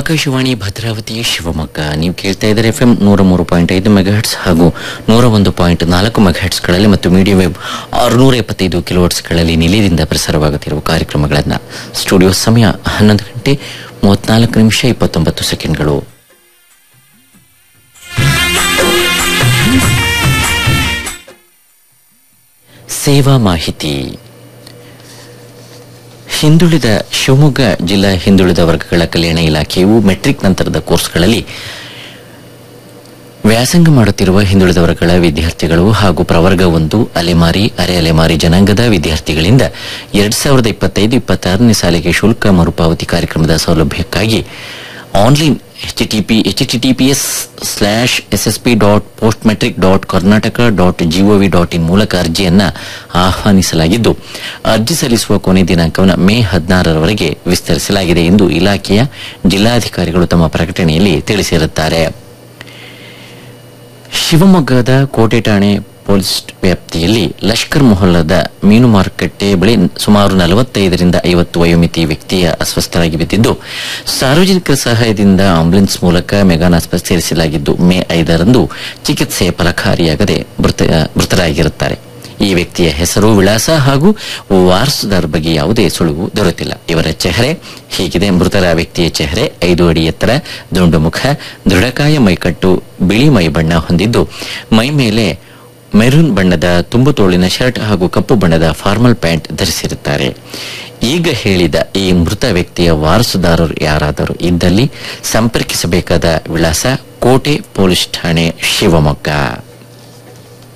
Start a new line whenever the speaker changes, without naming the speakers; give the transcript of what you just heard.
ಆಕಾಶವಾಣಿ ಭದ್ರಾವತಿ ಶಿವಮೊಗ್ಗ ನೀವು ಕೇಳ್ತಾ ಇದ್ದಾರೆ ಎಫ್ ಎಂ ನೂರ ಮೂರು ಪಾಯಿಂಟ್ ಐದು ಮೆಗಾಹೆಟ್ಸ್ ಹಾಗೂ ನೂರ ಒಂದು ಪಾಯಿಂಟ್ ನಾಲ್ಕು ಮೆಗಾಹೆಟ್ಸ್ಗಳಲ್ಲಿ ಮತ್ತು ಮೀಡಿಯಂ ವೇವ್ ಆರುನೂರ ಎಪ್ಪತ್ತೈದು ಕಿಲೋವಟ್ಸ್ಗಳಲ್ಲಿ ನಿಲಯದಿಂದ ಪ್ರಸಾರವಾಗುತ್ತಿರುವ ಕಾರ್ಯಕ್ರಮಗಳನ್ನು ಸ್ಟುಡಿಯೋ ಸಮಯ ಹನ್ನೊಂದು ಗಂಟೆ ಮೂವತ್ನಾಲ್ಕು ನಿಮಿಷ ಇಪ್ಪತ್ತೊಂಬತ್ತು ಸೆಕೆಂಡ್ಗಳು ಸೇವಾ ಮಾಹಿತಿ ಹಿಂದುಳಿದ ಶಿವಮೊಗ್ಗ ಜಿಲ್ಲಾ ಹಿಂದುಳಿದ ವರ್ಗಗಳ ಕಲ್ಯಾಣ ಇಲಾಖೆಯು ಮೆಟ್ರಿಕ್ ನಂತರದ ಕೋರ್ಸ್ಗಳಲ್ಲಿ ವ್ಯಾಸಂಗ ಮಾಡುತ್ತಿರುವ ಹಿಂದುಳಿದ ವರ್ಗಗಳ ವಿದ್ಯಾರ್ಥಿಗಳು ಹಾಗೂ ಪ್ರವರ್ಗ ಒಂದು ಅಲೆಮಾರಿ ಅರೆ ಅಲೆಮಾರಿ ಜನಾಂಗದ ವಿದ್ಯಾರ್ಥಿಗಳಿಂದ ಎರಡ್ ಸಾವಿರದ ಇಪ್ಪತ್ತೈದು ಇಪ್ಪತ್ತಾರನೇ ಸಾಲಿಗೆ ಶುಲ್ಕ ಮರುಪಾವತಿ ಕಾರ್ಯಕ್ರಮದ ಸೌಲಭ್ಯಕ್ಕಾಗಿ online HTTP HTTPS slash SSP dot post matric dot Karnataka dot GOV dot in ಮೂಲಕ ಅರ್ಜಿಯನ್ನ ಆಹ್ವಾನಿಸಲಾಗಿದ್ದು ಅರ್ಜಿ ಸಲ್ಲಿಸುವ ಕೊನೆ ದಿನಾಂಕವನ್ನು ಮೇ ಹದಿನಾರರವರೆಗೆ ವಿಸ್ತರಿಸಲಾಗಿದೆ ಎಂದು ಇಲಾಖೆಯ ಜಿಲ್ಲಾಧಿಕಾರಿಗಳು ತಮ್ಮ ಪ್ರಕಟಣೆಯಲ್ಲಿ ತಿಳಿಸಿರುತ್ತಾರೆ ಶಿವಮೊಗ್ಗದ ಕೋಟೆ ಠಾಣೆ ಪೊಲೀಸ್ ವ್ಯಾಪ್ತಿಯಲ್ಲಿ ಲಷ್ಕರ್ ಮೊಹಲ್ಲದ ಮೀನು ಮಾರುಕಟ್ಟೆ ಬಳಿ ಸುಮಾರು ನಲವತ್ತೈದರಿಂದ ಐವತ್ತು ವಯೋಮಿತಿ ವ್ಯಕ್ತಿಯ ಅಸ್ವಸ್ಥರಾಗಿ ಬಿದ್ದಿದ್ದು ಸಾರ್ವಜನಿಕರ ಸಹಾಯದಿಂದ ಆಂಬ್ಯುಲೆನ್ಸ್ ಮೂಲಕ ಮೆಗಾನ್ ಆಸ್ಪತ್ರೆ ಸೇರಿಸಲಾಗಿದ್ದು ಮೇ ಐದರಂದು ಚಿಕಿತ್ಸೆ ಫಲಕಾರಿಯಾಗದೆ ಮೃತ ಮೃತರಾಗಿರುತ್ತಾರೆ ಈ ವ್ಯಕ್ತಿಯ ಹೆಸರು ವಿಳಾಸ ಹಾಗೂ ವಾರಸುದಾರ ಬಗ್ಗೆ ಯಾವುದೇ ಸುಳುವು ದೊರೆತಿಲ್ಲ ಇವರ ಚೆಹರೆ ಹೀಗಿದೆ ಮೃತರ ವ್ಯಕ್ತಿಯ ಚೆಹರೆ ಐದು ಅಡಿ ಎತ್ತರ ದುಂಡು ಮುಖ ದೃಢಕಾಯ ಮೈಕಟ್ಟು ಬಿಳಿ ಮೈ ಬಣ್ಣ ಹೊಂದಿದ್ದು ಮೈ ಮೇಲೆ ಮೆರೂನ್ ಬಣ್ಣದ ತುಂಬು ತೋಳಿನ ಶರ್ಟ್ ಹಾಗೂ ಕಪ್ಪು ಬಣ್ಣದ ಫಾರ್ಮಲ್ ಪ್ಯಾಂಟ್ ಧರಿಸಿರುತ್ತಾರೆ ಈಗ ಹೇಳಿದ ಈ ಮೃತ ವ್ಯಕ್ತಿಯ ವಾರಸುದಾರರು ಯಾರಾದರೂ ಇದ್ದಲ್ಲಿ ಸಂಪರ್ಕಿಸಬೇಕಾದ ವಿಳಾಸ ಕೋಟೆ ಪೊಲೀಸ್ ಠಾಣೆ ಶಿವಮೊಗ್ಗ